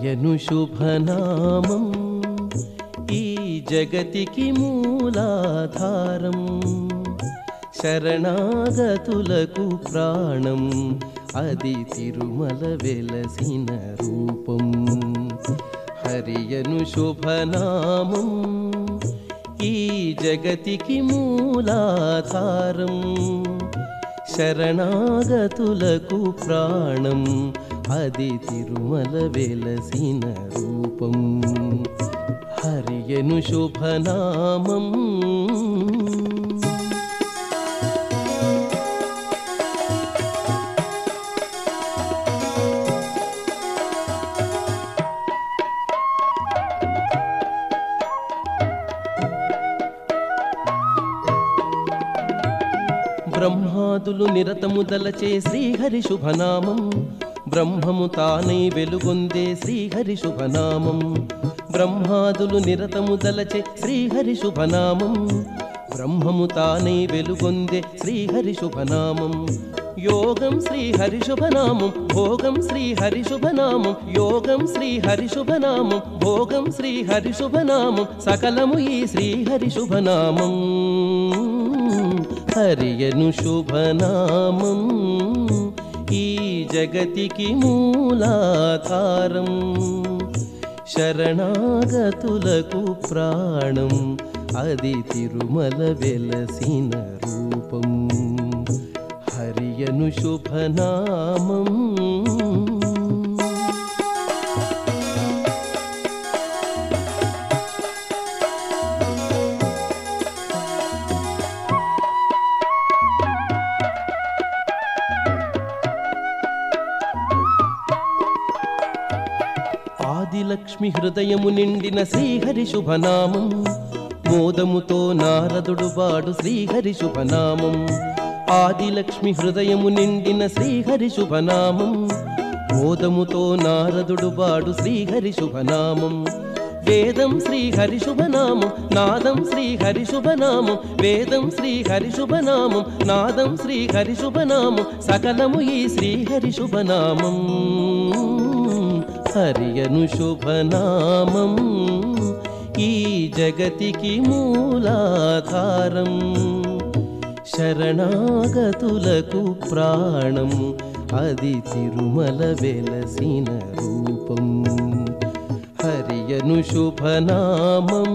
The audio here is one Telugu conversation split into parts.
హరియను శుభనామం ఈ జగతికి మూలాధారం శరణాగతులకు ప్రాణం అది తిరుమల వెలసిన రూపం హరియను శుభనామం ఈ జగతికి మూలాధారం శరణాగతులకు ప్రాణం అది తిరుమల వెలసిన రూపం హరియను శుభనామం బ్రహ్మాదులు నిరతము దలచే శ్రీహరి శుభనామం బ్రహ్మము తానై వెలుగొందే శ్రీహరి శుభనామం బ్రహ్మాదులు నిరతము దలచే శ్రీహరి శుభనామం బ్రహ్మము తానై వెలుగొందే శ్రీహరి శుభనామం యోగం శ్రీహరి శుభనామం భోగం శ్రీహరి శుభనామం యోగం శ్రీహరి శుభనామం భోగం శ్రీహరి శుభనామం సకలము ఈ శ్రీహరి శుభనామం హరియను శుభనామం ఈ జగతికి మూలాధారం శరణాగతులకు ప్రాణం అది తిరుమల వెలసిన రూపం హరియను శుభనామం ఆదిలక్ష్మి హృదయము నిండిన శ్రీహరి శుభనామం మోదముతో నారదుడు వాడు శ్రీహరి శుభనామం ఆదిలక్ష్మి హృదయము నిండిన శ్రీహరి శుభనామం మోదముతో నారదుడు వాడు శ్రీహరి శుభనామం వేదం శ్రీహరి శుభనామం నాదం శ్రీహరి శుభనామం వేదం శ్రీహరి శుభనామం నాదం శ్రీహరి శుభనామం సకలము ఈ శ్రీహరి శుభనామం హరియను శుభనామం ఈ జగతికి మూలాధారం శరణాగతులకు ప్రాణం అది తిరుమల వెలసిన రూపం హరియను శుభనామం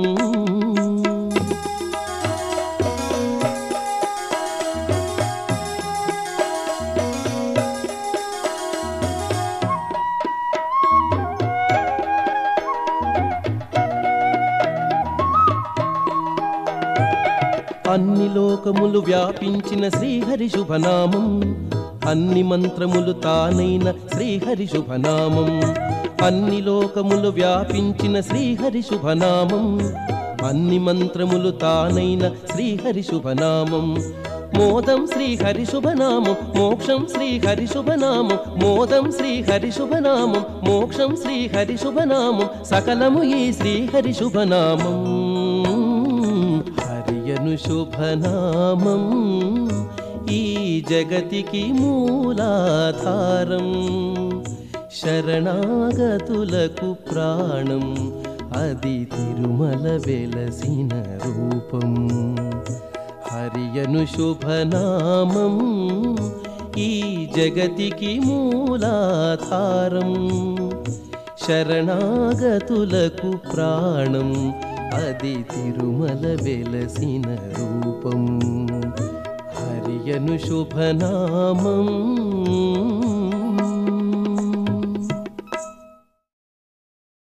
అన్ని లోకములు వ్యాపించిన శ్రీహరి శుభనామం అన్ని మంత్రములు తానైన శ్రీహరి శుభనామం అన్ని లోకములు వ్యాపించిన శ్రీహరి శుభనామం అన్ని మంత్రములు తానైన శ్రీహరి శుభనామం మోదం శ్రీహరి శుభనామం మోక్షం శ్రీహరి శుభనామం మోదం శ్రీహరి శుభనామం మోక్షం శ్రీహరి శుభనామం సకలము ఈ శ్రీహరి శుభనామం హరియను శుభనామం ఈ జగతికి మూలాధారం శరణాగతులకు ప్రాణం అది తిరుమల వెలసిన రూపం హరియను శుభనామం ఈ జగతికి మూలాధారం శరణాగతులకు ప్రాణం అది తిరుమల వెలసిన రూపం హరియను శుభనామం